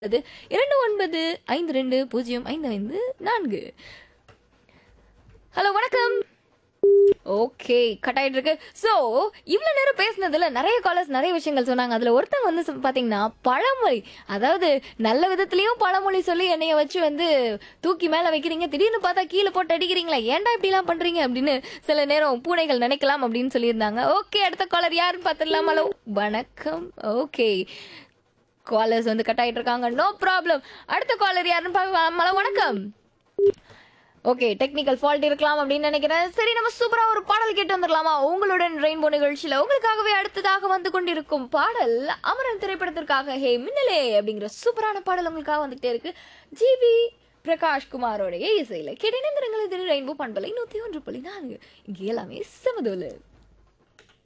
அது இரண்டு ஒன்பது ஐந்து ரெண்டு பூஜ்ஜியம் ஐந்து ஐந்து நான்கு ஹலோ வணக்கம் ஓகே கட் ஆயிட்டு இருக்கு ஸோ இவ்வளோ நேரம் பேசுனதுல நிறைய காலர்ஸ் நிறைய விஷயங்கள் சொன்னாங்க அதில் ஒருத்தங்க வந்து சொ- பார்த்தீங்கன்னா பழமொழி அதாவது நல்ல விதத்துலேயும் பழமொழி சொல்லி என்னைய வச்சு வந்து தூக்கி மேலே வைக்கிறீங்க திடீர்னு பார்த்தா கீழே போட்டு அடிக்கிறீங்களா ஏன்டா இப்படிலாம் பண்ணுறீங்க அப்படின்னு சில நேரம் பூனைகள் நினைக்கலாம் அப்படின்னு சொல்லியிருந்தாங்க ஓகே அடுத்த காலர் யாருன்னு பார்த்துடலாம் ஹலோ வணக்கம் ஓகே காலர்ஸ் வந்து கட் ஆயிட்டு இருக்காங்க நோ ப்ராப்ளம் அடுத்த காலர் யாருன்னு பார்க்கலாம் ஹலோ வணக்கம் ஓகே டெக்னிக்கல் ஃபால்ட் இருக்கலாம் அப்படின்னு நினைக்கிறேன் சரி நம்ம சூப்பரா ஒரு பாடல் கேட்டு வந்துடலாமா உங்களுடன் ரெயின்போ நிகழ்ச்சியில உங்களுக்காகவே அடுத்ததாக வந்து கொண்டிருக்கும் பாடல் அமரன் திரைப்படத்திற்காக ஹே மின்னலே அப்படிங்கிற சூப்பரான பாடல் உங்களுக்காக வந்துகிட்டே இருக்கு ஜிவி பிரகாஷ் குமாரோடைய இசையில கேட்டிருந்தீர்கள் இது ரெயின்போ பண்பலை நூத்தி ஒன்று புள்ளி நான்கு இங்கே எல்லாமே சமதோலு